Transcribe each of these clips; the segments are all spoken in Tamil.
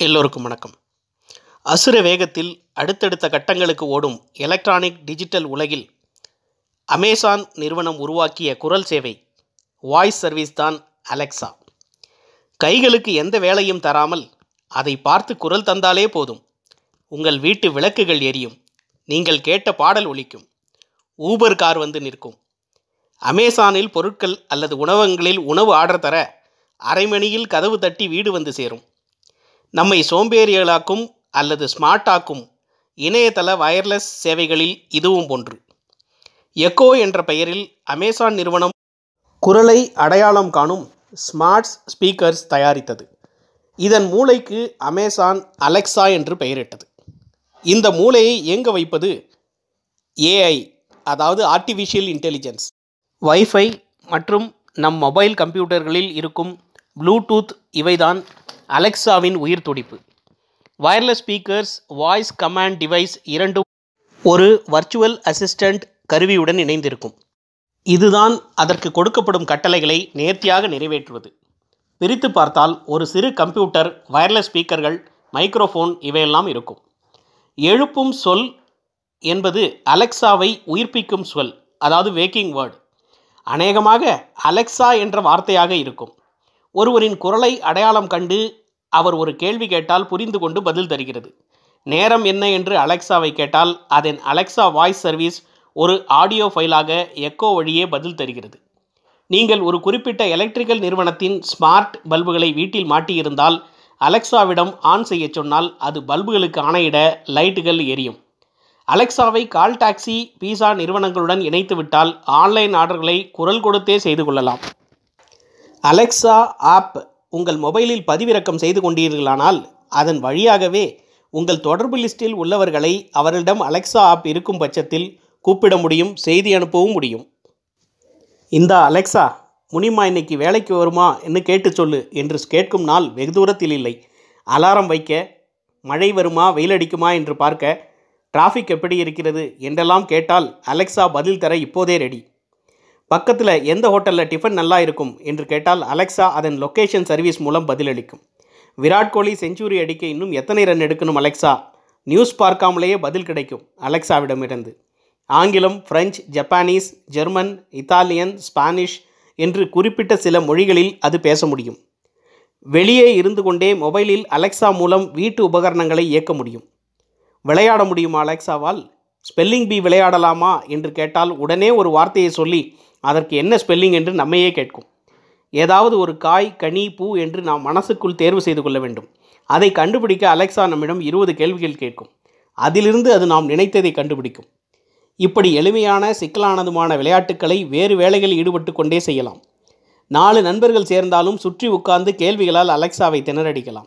எல்லோருக்கும் வணக்கம் அசுர வேகத்தில் அடுத்தடுத்த கட்டங்களுக்கு ஓடும் எலக்ட்ரானிக் டிஜிட்டல் உலகில் அமேசான் நிறுவனம் உருவாக்கிய குரல் சேவை வாய்ஸ் சர்வீஸ் தான் அலெக்சா கைகளுக்கு எந்த வேலையும் தராமல் அதை பார்த்து குரல் தந்தாலே போதும் உங்கள் வீட்டு விளக்குகள் எரியும் நீங்கள் கேட்ட பாடல் ஒலிக்கும் ஊபர் கார் வந்து நிற்கும் அமேசானில் பொருட்கள் அல்லது உணவகங்களில் உணவு ஆர்டர் தர அரை மணியில் கதவு தட்டி வீடு வந்து சேரும் நம்மை சோம்பேறிகளாக்கும் அல்லது ஸ்மார்ட்டாக்கும் இணையதள வயர்லெஸ் சேவைகளில் இதுவும் ஒன்று எக்கோ என்ற பெயரில் அமேசான் நிறுவனம் குரலை அடையாளம் காணும் ஸ்மார்ட்ஸ் ஸ்பீக்கர்ஸ் தயாரித்தது இதன் மூளைக்கு அமேசான் அலெக்சா என்று பெயரிட்டது இந்த மூளையை இயங்க வைப்பது ஏஐ அதாவது ஆர்டிஃபிஷியல் இன்டெலிஜென்ஸ் வைஃபை மற்றும் நம் மொபைல் கம்ப்யூட்டர்களில் இருக்கும் ப்ளூடூத் இவைதான் அலெக்சாவின் உயிர் துடிப்பு wireless speakers voice command device இரண்டும் ஒரு வர்ச்சுவல் அசிஸ்டண்ட் கருவியுடன் இணைந்திருக்கும் இதுதான் அதற்கு கொடுக்கப்படும் கட்டளைகளை நேர்த்தியாக நிறைவேற்றுவது பிரித்து பார்த்தால் ஒரு சிறு கம்ப்யூட்டர் வயர்லெஸ் ஸ்பீக்கர்கள் மைக்ரோஃபோன் இவையெல்லாம் இருக்கும் எழுப்பும் சொல் என்பது அலெக்சாவை உயிர்ப்பிக்கும் சொல் அதாவது வேக்கிங் வேர்டு அநேகமாக அலெக்சா என்ற வார்த்தையாக இருக்கும் ஒருவரின் குரலை அடையாளம் கண்டு அவர் ஒரு கேள்வி கேட்டால் புரிந்து கொண்டு பதில் தருகிறது நேரம் என்ன என்று அலெக்சாவை கேட்டால் அதன் அலெக்சா வாய்ஸ் சர்வீஸ் ஒரு ஆடியோ ஃபைலாக எக்கோ வழியே பதில் தருகிறது நீங்கள் ஒரு குறிப்பிட்ட எலக்ட்ரிக்கல் நிறுவனத்தின் ஸ்மார்ட் பல்புகளை வீட்டில் மாட்டியிருந்தால் அலெக்சாவிடம் ஆன் செய்ய சொன்னால் அது பல்புகளுக்கு ஆணையிட லைட்டுகள் எரியும் அலெக்சாவை கால் டாக்ஸி பீஸா நிறுவனங்களுடன் இணைத்துவிட்டால் ஆன்லைன் ஆர்டர்களை குரல் கொடுத்தே செய்து கொள்ளலாம் அலெக்சா ஆப் உங்கள் மொபைலில் பதிவிறக்கம் செய்து கொண்டீர்களானால் அதன் வழியாகவே உங்கள் தொடர்பு லிஸ்டில் உள்ளவர்களை அவர்களிடம் அலெக்சா ஆப் இருக்கும் பட்சத்தில் கூப்பிட முடியும் செய்தி அனுப்பவும் முடியும் இந்த அலெக்சா முனிமா இன்னைக்கு வேலைக்கு வருமா என்று கேட்டு சொல்லு என்று கேட்கும் நாள் வெகு தூரத்தில் இல்லை அலாரம் வைக்க மழை வருமா வெயில் அடிக்குமா என்று பார்க்க டிராஃபிக் எப்படி இருக்கிறது என்றெல்லாம் கேட்டால் அலெக்சா பதில் தர இப்போதே ரெடி பக்கத்தில் எந்த ஹோட்டலில் டிஃபன் நல்லா இருக்கும் என்று கேட்டால் அலெக்சா அதன் லொக்கேஷன் சர்வீஸ் மூலம் பதிலளிக்கும் விராட் கோலி செஞ்சுரி அடிக்க இன்னும் எத்தனை ரன் எடுக்கணும் அலெக்சா நியூஸ் பார்க்காமலேயே பதில் கிடைக்கும் அலெக்சாவிடமிருந்து ஆங்கிலம் French Japanese German Italian Spanish என்று குறிப்பிட்ட சில மொழிகளில் அது பேச முடியும் வெளியே இருந்து கொண்டே மொபைலில் அலெக்சா மூலம் வீட்டு உபகரணங்களை இயக்க முடியும் விளையாட முடியுமா அலெக்சாவால் ஸ்பெல்லிங் பி விளையாடலாமா என்று கேட்டால் உடனே ஒரு வார்த்தையை சொல்லி அதற்கு என்ன ஸ்பெல்லிங் என்று நம்மையே கேட்கும் ஏதாவது ஒரு காய் கனி பூ என்று நாம் மனசுக்குள் தேர்வு செய்து கொள்ள வேண்டும் அதை கண்டுபிடிக்க அலெக்சா நம்மிடம் இருபது கேள்விகள் கேட்கும் அதிலிருந்து அது நாம் நினைத்ததை கண்டுபிடிக்கும் இப்படி எளிமையான சிக்கலானதுமான விளையாட்டுக்களை வேறு வேலைகளில் ஈடுபட்டு கொண்டே செய்யலாம் நாலு நண்பர்கள் சேர்ந்தாலும் சுற்றி உட்கார்ந்து கேள்விகளால் அலெக்சாவை திணறடிக்கலாம்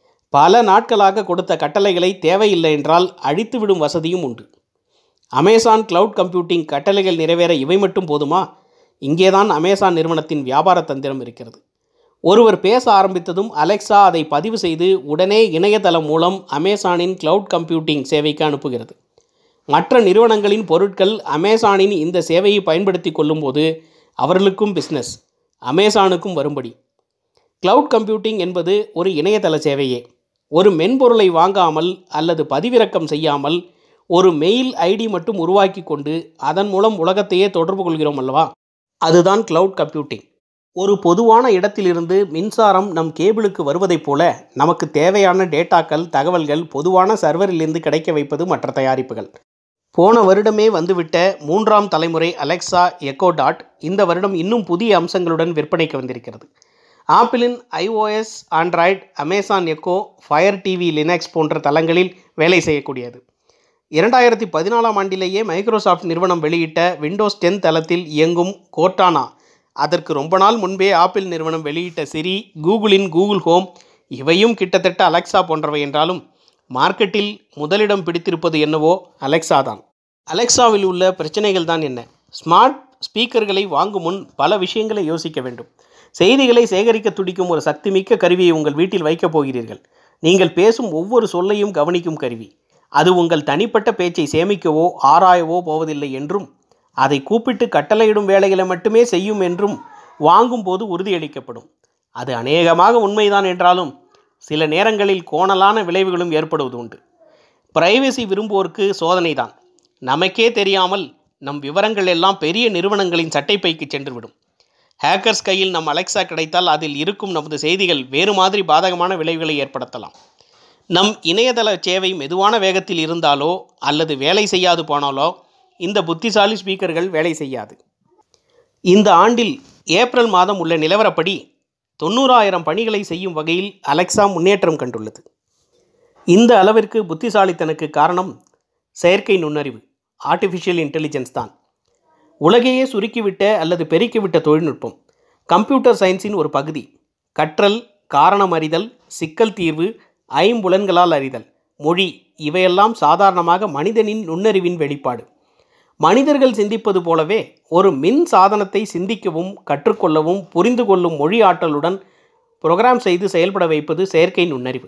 பல நாட்களாக கொடுத்த கட்டளைகளை தேவையில்லை என்றால் அழித்துவிடும் வசதியும் உண்டு அமேசான் கிளவுட் கம்ப்யூட்டிங் கட்டளைகள் நிறைவேற இவை மட்டும் போதுமா இங்கேதான் அமேசான் நிறுவனத்தின் வியாபார தந்திரம் இருக்கிறது ஒருவர் பேச ஆரம்பித்ததும் அலெக்சா அதை பதிவு செய்து உடனே இணையதளம் மூலம் அமேசானின் கிளவுட் கம்ப்யூட்டிங் சேவைக்கு அனுப்புகிறது மற்ற நிறுவனங்களின் பொருட்கள் அமேசானின் இந்த சேவையை பயன்படுத்தி கொள்ளும்போது அவர்களுக்கும் பிஸ்னஸ் அமேசானுக்கும் வரும்படி கிளவுட் கம்ப்யூட்டிங் என்பது ஒரு இணையதள சேவையே ஒரு மென்பொருளை வாங்காமல் அல்லது பதிவிறக்கம் செய்யாமல் ஒரு மெயில் ஐடி மட்டும் உருவாக்கி கொண்டு அதன் மூலம் உலகத்தையே தொடர்பு கொள்கிறோம் அல்லவா அதுதான் கிளவுட் கம்ப்யூட்டிங் ஒரு பொதுவான இடத்திலிருந்து மின்சாரம் நம் கேபிளுக்கு வருவதைப் போல நமக்கு தேவையான டேட்டாக்கள் தகவல்கள் பொதுவான சர்வரிலிருந்து கிடைக்க வைப்பது மற்ற தயாரிப்புகள் போன வருடமே வந்துவிட்ட மூன்றாம் தலைமுறை அலெக்சா எக்கோ டாட் இந்த வருடம் இன்னும் புதிய அம்சங்களுடன் விற்பனைக்கு வந்திருக்கிறது ஆப்பிளின் iOS android Amazon Echo Fire TV Linux போன்ற தளங்களில் வேலை செய்யக்கூடியது இரண்டாயிரத்தி பதினாலாம் ஆண்டிலேயே மைக்ரோசாஃப்ட் நிறுவனம் வெளியிட்ட விண்டோஸ் டென் தளத்தில் இயங்கும் கோர்டானா அதற்கு ரொம்ப நாள் முன்பே ஆப்பிள் நிறுவனம் வெளியிட்ட சிரி கூகுளின் கூகுள் ஹோம் இவையும் கிட்டத்தட்ட அலெக்சா போன்றவை என்றாலும் மார்க்கெட்டில் முதலிடம் பிடித்திருப்பது என்னவோ அலெக்சா தான் அலெக்சாவில் உள்ள பிரச்சனைகள் தான் என்ன ஸ்மார்ட் ஸ்பீக்கர்களை வாங்கும் முன் பல விஷயங்களை யோசிக்க வேண்டும் செய்திகளை சேகரிக்க துடிக்கும் ஒரு சக்திமிக்க கருவியை உங்கள் வீட்டில் வைக்கப் போகிறீர்கள் நீங்கள் பேசும் ஒவ்வொரு சொல்லையும் கவனிக்கும் கருவி அது உங்கள் தனிப்பட்ட பேச்சை சேமிக்கவோ ஆராயவோ போவதில்லை என்றும் அதை கூப்பிட்டு கட்டளையிடும் வேலைகளை மட்டுமே செய்யும் என்றும் வாங்கும்போது உறுதியளிக்கப்படும் அது அநேகமாக உண்மைதான் என்றாலும் சில நேரங்களில் கோணலான விளைவுகளும் ஏற்படுவது உண்டு பிரைவசி விரும்புவோருக்கு சோதனை தான் நமக்கே தெரியாமல் நம் விவரங்கள் எல்லாம் பெரிய நிறுவனங்களின் சட்டைப்பைக்கு சென்றுவிடும் ஹேக்கர்ஸ் கையில் நம் அலெக்சா கிடைத்தால் அதில் இருக்கும் நமது செய்திகள் வேறு மாதிரி பாதகமான விளைவுகளை ஏற்படுத்தலாம் நம் இணையதள சேவை மெதுவான வேகத்தில் இருந்தாலோ அல்லது வேலை செய்யாது போனாலோ இந்த புத்திசாலி ஸ்பீக்கர்கள் வேலை செய்யாது இந்த ஆண்டில் ஏப்ரல் மாதம் உள்ள நிலவரப்படி தொண்ணூறாயிரம் பணிகளை செய்யும் வகையில் அலெக்சா முன்னேற்றம் கண்டுள்ளது இந்த அளவிற்கு புத்திசாலித்தனுக்கு காரணம் செயற்கை நுண்ணறிவு ஆர்டிஃபிஷியல் இன்டெலிஜென்ஸ் தான் உலகையே சுருக்கிவிட்ட அல்லது பெருக்கிவிட்ட தொழில்நுட்பம் கம்ப்யூட்டர் சயின்ஸின் ஒரு பகுதி கற்றல் காரணம் அறிதல் சிக்கல் தீர்வு ஐம்புலன்களால் அறிதல் மொழி இவையெல்லாம் சாதாரணமாக மனிதனின் நுண்ணறிவின் வெளிப்பாடு மனிதர்கள் சிந்திப்பது போலவே ஒரு மின் சாதனத்தை சிந்திக்கவும் கற்றுக்கொள்ளவும் புரிந்து கொள்ளும் மொழி ஆற்றலுடன் புரோகிராம் செய்து செயல்பட வைப்பது செயற்கை நுண்ணறிவு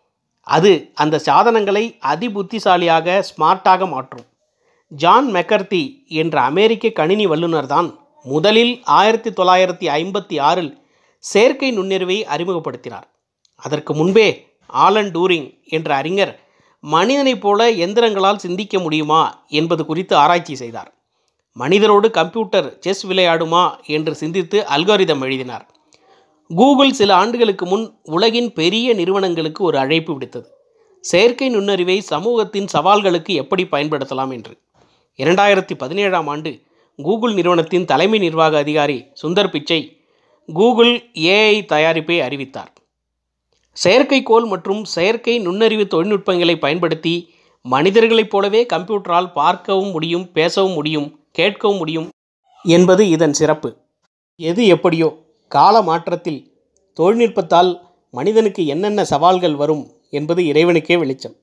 அது அந்த சாதனங்களை அதிபுத்திசாலியாக ஸ்மார்ட்டாக மாற்றும் ஜான் மெக்கர்த்தி என்ற அமெரிக்க கணினி வல்லுநர் தான் முதலில் ஆயிரத்தி தொள்ளாயிரத்தி ஐம்பத்தி ஆறில் செயற்கை நுண்ணறிவை அறிமுகப்படுத்தினார் அதற்கு முன்பே ஆலன் டூரிங் என்ற அறிஞர் மனிதனைப் போல எந்திரங்களால் சிந்திக்க முடியுமா என்பது குறித்து ஆராய்ச்சி செய்தார் மனிதரோடு கம்ப்யூட்டர் செஸ் விளையாடுமா என்று சிந்தித்து அல்காரிதம் எழுதினார் கூகுள் சில ஆண்டுகளுக்கு முன் உலகின் பெரிய நிறுவனங்களுக்கு ஒரு அழைப்பு விடுத்தது செயற்கை நுண்ணறிவை சமூகத்தின் சவால்களுக்கு எப்படி பயன்படுத்தலாம் என்று இரண்டாயிரத்தி பதினேழாம் ஆண்டு கூகுள் நிறுவனத்தின் தலைமை நிர்வாக அதிகாரி சுந்தர் பிச்சை கூகுள் ஏஐ தயாரிப்பை அறிவித்தார் செயற்கைக்கோள் மற்றும் செயற்கை நுண்ணறிவு தொழில்நுட்பங்களை பயன்படுத்தி மனிதர்களைப் போலவே கம்ப்யூட்டரால் பார்க்கவும் முடியும் பேசவும் முடியும் கேட்கவும் முடியும் என்பது இதன் சிறப்பு எது எப்படியோ கால மாற்றத்தில் தொழில்நுட்பத்தால் மனிதனுக்கு என்னென்ன சவால்கள் வரும் என்பது இறைவனுக்கே வெளிச்சம்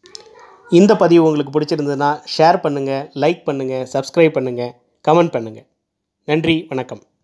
இந்த பதிவு உங்களுக்கு பிடிச்சிருந்ததுன்னா ஷேர் பண்ணுங்கள் லைக் பண்ணுங்கள் சப்ஸ்கிரைப் பண்ணுங்கள் கமெண்ட் பண்ணுங்கள் நன்றி வணக்கம்